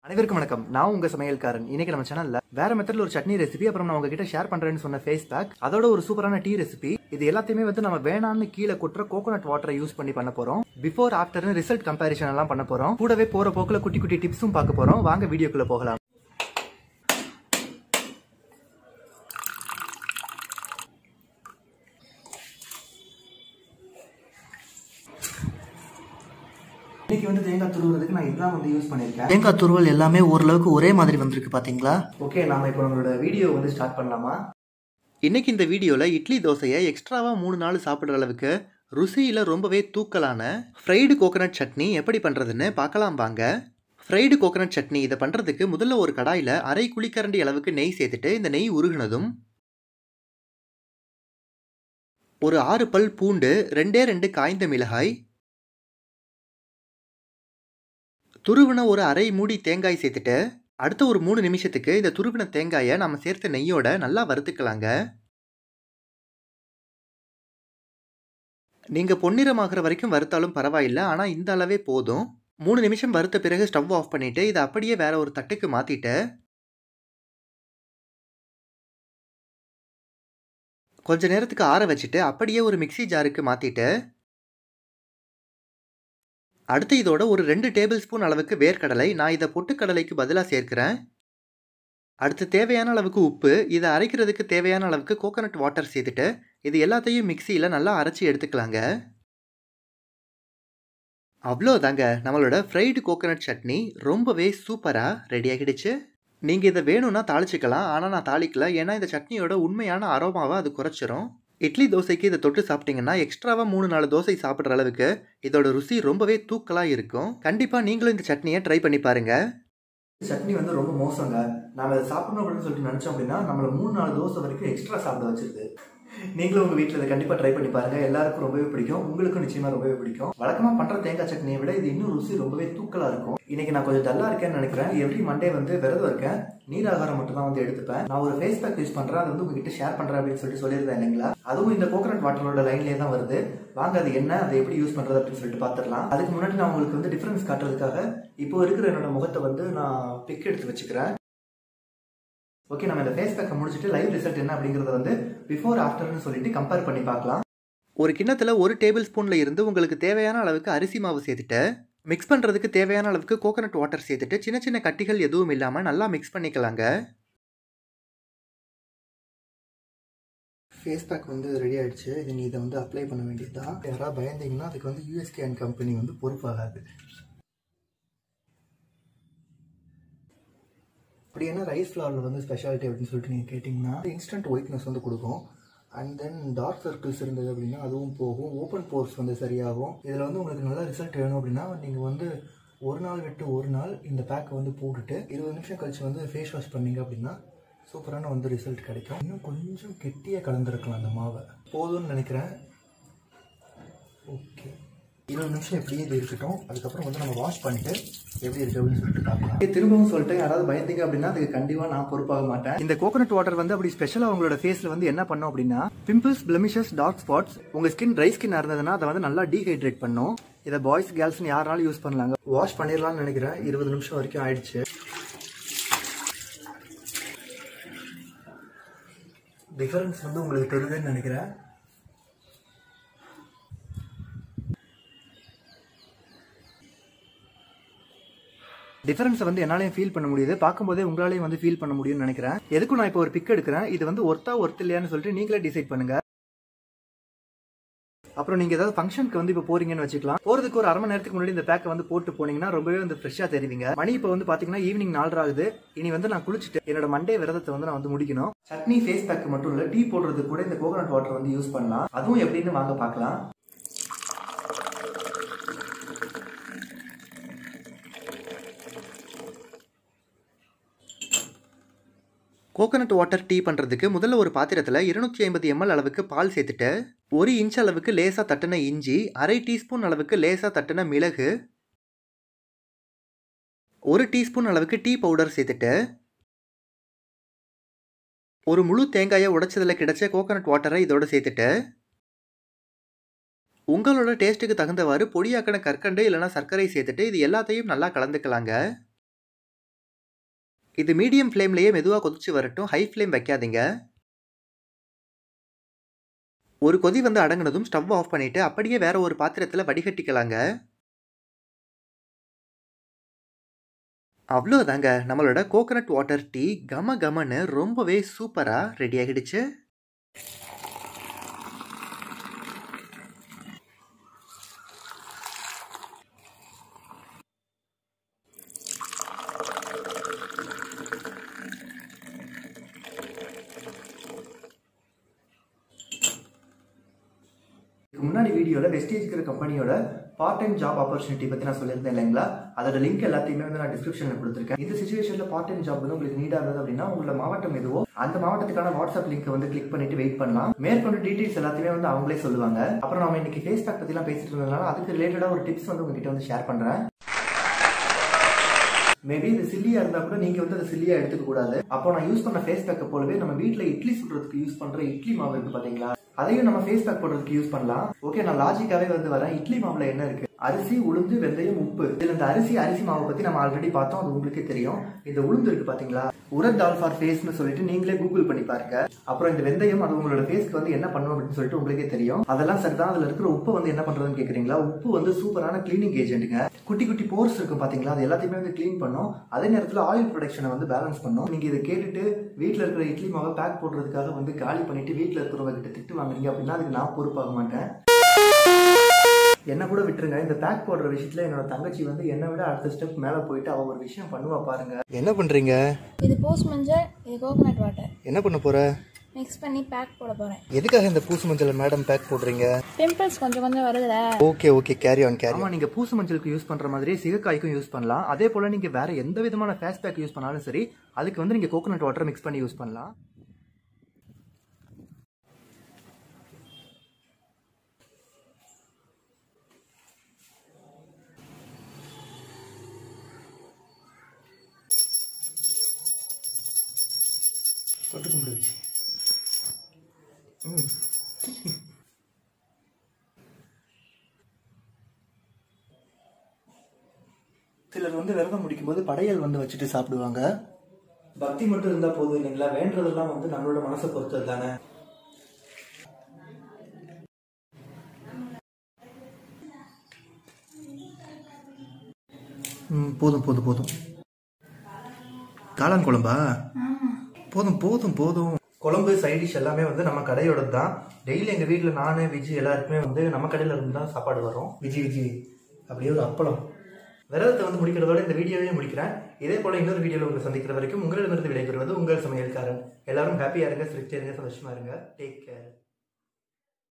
அனைவருக்கும் வணக்கம் நான் உங்க சமையல்காரன் இன்னைக்கு நம்ம சேனல்ல வேற மெத்தட்ல ஒரு சட்னி ரெசிபி அப்புறம் நான் உங்ககிட்ட ஷேர் பண்றேன்னு சொன்ன ஃபேஸ் பேக் அதோட ஒரு சூப்பரான டீ ரெசிபி இது எல்லாத்தையுமே வந்து நம்ம வேணாம்னு கீழே கொட்டுற கோகோனட் வாட்டரை யூஸ் பண்ணி பண்ண போறோம் பிஃபோர் ஆஃப்டர்னு ரிசல்ட் கம்பேரிஷன் எல்லாம் பண்ண போறோம் கூடவே போற போக்குல குட்டி குட்டி டிப்ஸும் பார்க்க போறோம் வாங்க வீடியோக்குள்ள போகலாம் இன்னைக்கு வந்து தேங்காய் துருவுறதுக்கு நான் இதெல்லாம் வந்து யூஸ் பண்ணியிருக்கேன் தேங்காய் துருவல் எல்லாமே ஓரளவுக்கு ஒரே மாதிரி வந்திருக்கு பாத்தீங்களா ஓகே நாம இப்போ நம்மளோட வீடியோ வந்து ஸ்டார்ட் பண்ணலாமா இன்னைக்கு இந்த வீடியோவில் இட்லி தோசையை எக்ஸ்ட்ராவாக மூணு நாள் சாப்பிட்ற அளவுக்கு ருசியில் ரொம்பவே தூக்கலான ஃப்ரைடு கோகனட் சட்னி எப்படி பண்ணுறதுன்னு பார்க்கலாம் வாங்க ஃப்ரைடு கோகனட் சட்னி இதை பண்ணுறதுக்கு முதல்ல ஒரு கடாயில் அரை குழிக்கரண்டி அளவுக்கு நெய் சேர்த்துட்டு இந்த நெய் உருகுனதும் ஒரு ஆறு பல் பூண்டு ரெண்டே ரெண்டு காய்ந்த மிளகாய் துருவின ஒரு அரை மூடி தேங்காய் சேர்த்துட்டு அடுத்த ஒரு மூணு நிமிஷத்துக்கு இந்த துருவின தேங்காயை நம்ம சேர்த்த நெய்யோட நல்லா வறுத்துக்கலாங்க நீங்க பொன்னிறமாகிற வரைக்கும் வறுத்தாலும் பரவாயில்ல ஆனா இந்த அளவே போதும் மூணு நிமிஷம் வறுத்த பிறகு ஸ்டவ் ஆஃப் பண்ணிட்டு இதை அப்படியே வேற ஒரு தட்டுக்கு மாத்திட்டு கொஞ்ச நேரத்துக்கு ஆற வச்சுட்டு அப்படியே ஒரு மிக்ஸி ஜாருக்கு மாத்திட்டு அடுத்து இதோட ஒரு ரெண்டு டேபிள் ஸ்பூன் அளவுக்கு வேர்க்கடலை நான் இதை பொட்டுக்கடலைக்கு பதிலாக சேர்க்கிறேன் அடுத்து தேவையான அளவுக்கு உப்பு இதை அரைக்கிறதுக்கு தேவையான அளவுக்கு கோகனட் வாட்டர் சேர்த்துட்டு இது எல்லாத்தையும் மிக்சியில் நல்லா அரைச்சி எடுத்துக்கலாங்க அவ்வளோதாங்க நம்மளோட ஃப்ரைடு கோகனட் சட்னி ரொம்பவே சூப்பராக ரெடி ஆகிடுச்சு நீங்கள் இதை வேணும்னா தாளிச்சிக்கலாம் ஆனால் நான் தாளிக்கல ஏன்னா இந்த சட்னியோட உண்மையான அரோமாவை அது குறைச்சிரும் இட்லி தோசைக்கு இதை தொட்டு சாப்பிட்டீங்கன்னா எக்ஸ்ட்ராவாக மூணு நாலு தோசை சாப்பிட்ற அளவுக்கு இதோட ருசி ரொம்பவே தூக்கலாக இருக்கும் கண்டிப்பாக நீங்களும் இந்த சட்னியை ட்ரை பண்ணி பாருங்க சட்னி வந்து ரொம்ப மோசங்க நாம இதை சாப்பிடணும் அப்படின்னு சொல்லிட்டு நினச்சோம் அப்படின்னா நம்மளை மூணு நாலு தோசை வரைக்கும் எக்ஸ்ட்ரா சாப்பிட வச்சிருது நீங்களும் உங்கள் வீட்டில் இதை கண்டிப்பாக ட்ரை பண்ணி பாருங்க எல்லாருக்கும் ரொம்பவே பிடிக்கும் உங்களுக்கும் நிச்சயமாக ரொம்பவே பிடிக்கும் வழக்கமாக பண்ணுற தேங்காய் சட்னியை விட இது இன்னும் ருசி ரொம்பவே தூக்கலாக இருக்கும் இன்னைக்கு நான் கொஞ்சம் டல்லாக இருக்கேன்னு நினைக்கிறேன் எவ்ரி மண்டே வந்து விரதம் இருக்கேன் நீராகாரம் மட்டும் தான் வந்து எடுத்துப்பேன் நான் ஒரு ஃபேஸ் பேக் யூஸ் பண்ணுறேன் அது வந்து உங்ககிட்ட ஷேர் பண்ணுறேன் அப்படின்னு சொல்லிட்டு சொல்லியிருந்தேன் இல்லைங்களா அதுவும் இந்த கோகனட் வாட்டரோட லைன்லேயே தான் வருது வாங்க அது என்ன அதை எப்படி யூஸ் பண்ணுறது அப்படின்னு சொல்லிட்டு பார்த்துடலாம் அதுக்கு முன்னாடி நான் உங்களுக்கு வந்து டிஃப்ரென்ஸ் காட்டுறதுக்காக இப்போ இருக்கிற என்னோட முகத்தை வந்து நான் பிக் எடுத்து வச்சுக்கிறேன் ஓகே நம்ம இந்த ஃபேஸ் பேக்கை முடிச்சுட்டு லைவ் ரிசல்ட் என்ன அப்படிங்கறத வந்து பிஃபோர் ஆஃப்டர்னு சொல்லிட்டு கம்பேர் பண்ணி பார்க்கலாம் ஒரு கிண்ணத்தில் ஒரு டேபிள் ஸ்பூனில் இருந்து உங்களுக்கு தேவையான அளவுக்கு அரிசி மாவு சேர்த்துட்டு மிக்ஸ் பண்ணுறதுக்கு தேவையான அளவுக்கு கோகனட் வாட்டர் சேர்த்துட்டு சின்ன சின்ன கட்டிகள் எதுவும் இல்லாமல் நல்லா மிக்ஸ் பண்ணிக்கலாங்க ஃபேஸ் பேக் வந்து ரெடி ஆயிடுச்சு இது நீ இதை வந்து அப்ளை பண்ண வேண்டியதுதான் யாராவது பயந்தீங்கன்னா அதுக்கு வந்து யூஎஸ்கே அண்ட் கம்பெனி வந்து பொறுப்பாகாது அப்படி என்ன ரைஸ் ஃப்ளவரில் வந்து ஸ்பெஷாலிட்டி அப்படின்னு சொல்லிட்டு நீங்கள் கேட்டிங்கன்னா இன்ஸ்டன்ட் ஒயிட்னஸ் வந்து கொடுக்கும் அண்ட் தென் டார்க் சர்க்கிள்ஸ் இருந்தது அப்படின்னா அதுவும் போகும் ஓப்பன் போர்ஸ் வந்து சரியாகும் இதில் வந்து உங்களுக்கு நல்ல ரிசல்ட் வேணும் அப்படின்னா நீங்கள் வந்து ஒரு நாள் விட்டு ஒரு நாள் இந்த பேக்கை வந்து போட்டுட்டு இருபது நிமிஷம் கழிச்சு வந்து ஃபேஸ் வாஷ் பண்ணீங்க அப்படின்னா சூப்பரான வந்து ரிசல்ட் கிடைக்கும் இன்னும் கொஞ்சம் கெட்டியாக கலந்துருக்கலாம் அந்த மாவை போதும்னு நினைக்கிறேன் ஓகே இருபது நிமிஷம் எப்படியே இது இருக்கட்டும் அதுக்கப்புறம் வந்து நம்ம வாஷ் பண்ணிட்டு எப்படி இருக்கு அப்படின்னு சொல்லிட்டு பார்க்கலாம் திரும்பவும் சொல்லிட்டு யாராவது பயந்தீங்க அப்படின்னா அதுக்கு கண்டிப்பா நான் பொறுப்பாக மாட்டேன் இந்த கோகனட் வாட்டர் வந்து அப்படி ஸ்பெஷலா உங்களோட ஃபேஸ்ல வந்து என்ன பண்ணும் அப்படின்னா பிம்பிள்ஸ் பிளமிஷஸ் டார்க் ஸ்பாட்ஸ் உங்க ஸ்கின் ட்ரை ஸ்கின் இருந்ததுன்னா அதை வந்து நல்லா டீஹைட்ரேட் பண்ணும் இதை பாய்ஸ் கேர்ள்ஸ்னு யாராலும் யூஸ் பண்ணலாங்க வாஷ் பண்ணிடலாம்னு நினைக்கிறேன் இருபது நிமிஷம் வரைக்கும் ஆயிடுச்சு டிஃபரன்ஸ் வந்து உங்களுக்கு தெரியுதுன்னு நினைக்கிறேன் டிஃபரன்ஸை வந்து என்னாலையும் ஃபீல் பண்ண முடியுது பார்க்கும்போதே உங்களாலையும் வந்து ஃபீல் பண்ண முடியும்னு நினைக்கிறேன் எதுக்கும் நான் இப்போ ஒரு பிக் எடுக்கிறேன் இது வந்து ஒர்த்தா ஒர்த் இல்லையான்னு சொல்லிட்டு நீங்களே டிசைட் பண்ணுங்க அப்புறம் நீங்க ஏதாவது ஃபங்க்ஷனுக்கு வந்து இப்போ போறீங்கன்னு வச்சுக்கலாம் போறதுக்கு ஒரு அரை மணி நேரத்துக்கு முன்னாடி இந்த பேக்கை வந்து போட்டு போனீங்கன்னா ரொம்பவே வந்து ஃப்ரெஷ்ஷா தெரிவிங்க மணி இப்போ வந்து பாத்தீங்கன்னா ஈவினிங் நாலரை ஆகுது இனி வந்து நான் குளிச்சுட்டு என்னோட மண்டே விரதத்தை வந்து நான் வந்து முடிக்கணும் சட்னி ஃபேஸ் பேக் மட்டும் இல்ல டீ போடுறதுக்கு கூட இந்த கோகனட் வாட்டர் வந்து யூஸ் பண்ணலாம் அதுவும் எப்படின்னு வாங்க பார்க்கலாம் கோகனட் வாட்டர் டீ பண்ணுறதுக்கு முதல்ல ஒரு பாத்திரத்தில் இருநூத்தி ஐம்பது எம்எல் அளவுக்கு பால் சேர்த்துட்டு ஒரு இன்ச் அளவுக்கு லேசாக தட்டின இஞ்சி அரை டீஸ்பூன் அளவுக்கு லேசாக தட்டின மிளகு ஒரு டீஸ்பூன் அளவுக்கு டீ பவுடர் சேர்த்துட்டு ஒரு முழு தேங்காயை உடைச்சதில் கிடைச்ச கோகனட் வாட்டரை இதோட சேர்த்துட்டு உங்களோட டேஸ்ட்டுக்கு தகுந்தவாறு பொடியாக்கின கற்கண்டு இல்லைனா சர்க்கரை சேர்த்துட்டு இது எல்லாத்தையும் நல்லா கலந்துக்கலாங்க இது மீடியம் ஃப்ளேம்லேயே மெதுவாக கொதிச்சு வரட்டும் ஹை ஃப்ளேம் வைக்காதீங்க ஒரு கொதி வந்து அடங்கினதும் ஸ்டவ் ஆஃப் பண்ணிட்டு அப்படியே வேற ஒரு பாத்திரத்தில் வடிகட்டிக்கலாங்க அவ்வளோதாங்க நம்மளோட கோகனட் வாட்டர் டீ கம கமன்னு ரொம்பவே சூப்பராக ரெடி ஆகிடுச்சு இதுக்கு முன்னாடி வீடியோவில் வெஸ்டேஜ்ங்கிற கம்பெனியோட பார்ட் டைம் ஜாப் ஆப்பர்ச்சுனிட்டி பற்றி நான் சொல்லியிருந்தேன் இல்லைங்களா அதோட லிங்க் எல்லாத்தையுமே வந்து நான் டிஸ்கிரிப்ஷனில் கொடுத்துருக்கேன் இந்த சுச்சுவேஷனில் பார்ட் டைம் ஜாப் வந்து உங்களுக்கு நீடாக இருந்தது அப்படின்னா உங்களோட மாவட்டம் எதுவோ அந்த மாவட்டத்துக்கான வாட்ஸ்அப் லிங்க் வந்து கிளிக் பண்ணிட்டு வெயிட் பண்ணலாம் மேற்கொண்டு டீடைல்ஸ் எல்லாத்தையுமே வந்து அவங்களே சொல்லுவாங்க அப்புறம் நம்ம இன்னைக்கு ஃபேஸ் பேக் பற்றிலாம் பேசிட்டு இருந்ததுனால அதுக்கு ரிலேட்டடாக ஒரு டிப்ஸ் வந்து உங்ககிட்ட வந்து ஷேர் பண்ணுறேன் மேபி இது சில்லியா இருந்தா கூட நீங்க வந்து அது சில்லியா எடுத்துக்க கூடாது அப்போ நான் யூஸ் பண்ண ஃபேஸ் பேக்கை போலவே நம்ம வீட்ல இட்லி சுடுறதுக்கு யூஸ் பண்ற இட்லி மாவு இருக்கு பாத்தீங்களா அதையும் நம்ம ஃபேஸ் பேக் போடுறதுக்கு யூஸ் பண்ணலாம் ஓகே நான் லாஜிக்காவே வந்து வரேன் இட்லி மாவுல என்ன இருக்கு அரிசி உளுந்து வெந்தயம் உப்பு இதுல இந்த அரிசி அரிசி மாவை பத்தி நம்ம ஆல்ரெடி பார்த்தோம் அது உங்களுக்கே தெரியும் இந்த உளுந்து இருக்கு பாத்தீங்களா உரத் டால் ஃபார் ஃபேஸ்னு சொல்லிட்டு நீங்களே கூகுள் பண்ணி பாருங்க அப்புறம் இந்த வெந்தயம் அது உங்களோட ஃபேஸ்க்கு வந்து என்ன பண்ணும் அப்படின்னு சொல்லிட்டு உங்களுக்கே தெரியும் அதெல்லாம் சரிதான் அதுல இருக்கிற உப்பு வந்து என்ன பண்றதுன்னு கேக்குறீங்களா உப்பு வந்து சூப்பரான கிளீனிங் ஏஜென்ட்டுங்க குட்டி குட்டி போர்ஸ் இருக்கும் பாத்தீங்களா அது எல்லாத்தையுமே வந்து க்ளீன் பண்ணும் அதே நேரத்துல ஆயில் ப்ரொடக்ஷனை வந்து பேலன்ஸ் பண்ணும் நீங்க இதை கேட்டுட்டு வீட்ல இருக்கிற இட்லி மாவை பேக் போடுறதுக்காக வந்து காலி பண்ணிட்டு வீட்ல இருக்கிறவங்க கிட்ட திட்டு வாங்குறீங்க அப்படின்னா அதுக்கு நான் பொறுப்பாக மாட்டேன் என்ன கூட விட்டுருங்க இந்த பேக் போடுற விஷயத்துல என்னோட தங்கச்சி வந்து என்னை விட அடுத்த ஸ்டெப் மேல போயிட்டு அவ ஒரு விஷயம் பண்ணுவா பாருங்க என்ன பண்றீங்க இது போஸ்ட் மஞ்சள் இது கோகனட் வாட்டர் என்ன பண்ண போற மிக்ஸ் பண்ணி பேக் போட போகிறேன் எதுக்காக இந்த பூசு மஞ்சள் மேடம் பேக் போடுறீங்க பிம்பிள்ஸ் கொஞ்சம் கொஞ்சம் வருதுல okay okay carry on carry ஆமா நீங்க பூசு மஞ்சளுக்கு யூஸ் பண்ற மாதிரியே சிகக்காய்க்கும் யூஸ் பண்ணலாம் அதே போல நீங்க வேற எந்த விதமான ஃபேஸ் பேக் யூஸ் பண்ணாலும் சரி அதுக்கு வந்து நீங்க கோகனட் வாட்டர் மிக்ஸ் பண்ணி யூஸ் பண்ணலாம் தொட்டு கும்பிடுச்சு ம் சிலர் வந்து விரதம் முடிக்கும்போது படையல் வந்து வச்சுட்டு சாப்பிடுவாங்க பக்தி மட்டும் இருந்தா போதும் இல்லைங்களா வேண்டதெல்லாம் வந்து நம்மளோட மனசை பொறுத்தது தானே ம் போதும் போதும் போதும் காளான் குழம்பா போதும் போதும் போதும் குழம்பு சைட் டிஷ் எல்லாமே வந்து நம்ம கடையோட தான் டெய்லி எங்க வீட்டில் நானு விஜி எல்லாருக்குமே வந்து நம்ம கடையில இருந்து தான் சாப்பாடு வரும் விஜி விஜி அப்படியே ஒரு அப்பளம் விரதத்தை வந்து முடிக்கிறதோட இந்த வீடியோவே முடிக்கிறேன் இதே போல இன்னொரு வீடியோவில் உங்களை சந்திக்கிற வரைக்கும் உங்களிடமிருந்து விடைபெறுவது உங்கள் சமையல்காரன் எல்லாரும் ஹாப்பியா இருங்க சிரிச்சே இருங்க சந்தோஷமா இருங்க டேக் கேர்